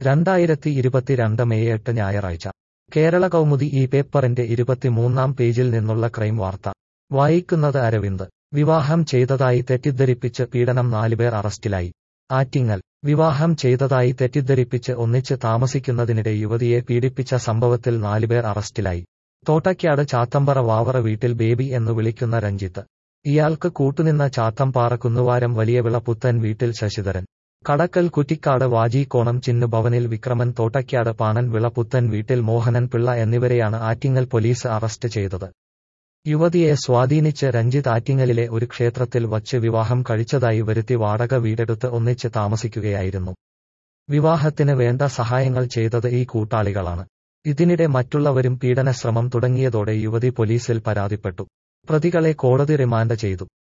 രണ്ടായിരത്തി ഇരുപത്തിരണ്ട് മെയ് എട്ട് ഞായറാഴ്ച കേരള കൗമുദി ഈ പേപ്പറിന്റെ ഇരുപത്തിമൂന്നാം പേജിൽ നിന്നുള്ള ക്രൈം വാർത്ത വായിക്കുന്നത് അരവിന്ദ് വിവാഹം ചെയ്തതായി തെറ്റിദ്ധരിപ്പിച്ച് പീഡനം നാലുപേർ അറസ്റ്റിലായി ആറ്റിങ്ങൽ വിവാഹം ചെയ്തതായി തെറ്റിദ്ധരിപ്പിച്ച് ഒന്നിച്ച് താമസിക്കുന്നതിനിടെ യുവതിയെ പീഡിപ്പിച്ച സംഭവത്തിൽ നാലുപേർ അറസ്റ്റിലായി തോട്ടയ്ക്കാട് ചാത്തമ്പറ വാവറ വീട്ടിൽ ബേബി എന്നു വിളിക്കുന്ന രഞ്ജിത്ത് ഇയാൾക്ക് കൂട്ടുനിന്ന ചാത്തമ്പാറ കുന്നുവാരം വലിയവിള പുത്തൻ വീട്ടിൽ ശശിധരൻ കടക്കൽ കുറ്റിക്കാട് വാജീക്കോണം ചിന്നുഭവനിൽ വിക്രമൻ തോട്ടയ്ക്കാട് പാണൻ വിള പുത്തൻ വീട്ടിൽ മോഹനൻ പിള്ള എന്നിവരെയാണ് ആറ്റിങ്ങൽ പോലീസ് അറസ്റ്റ് ചെയ്തത് യുവതിയെ സ്വാധീനിച്ച് രഞ്ജിത്ത് ആറ്റിങ്ങലിലെ ഒരു ക്ഷേത്രത്തിൽ വച്ച് വിവാഹം കഴിച്ചതായി വരുത്തി വാടക വീടെടുത്ത് ഒന്നിച്ച് താമസിക്കുകയായിരുന്നു വിവാഹത്തിന് വേണ്ട സഹായങ്ങൾ ചെയ്തത് ഈ കൂട്ടാളികളാണ് ഇതിനിടെ മറ്റുള്ളവരും പീഡനശ്രമം തുടങ്ങിയതോടെ യുവതി പോലീസിൽ പരാതിപ്പെട്ടു പ്രതികളെ കോടതി റിമാൻഡ് ചെയ്തു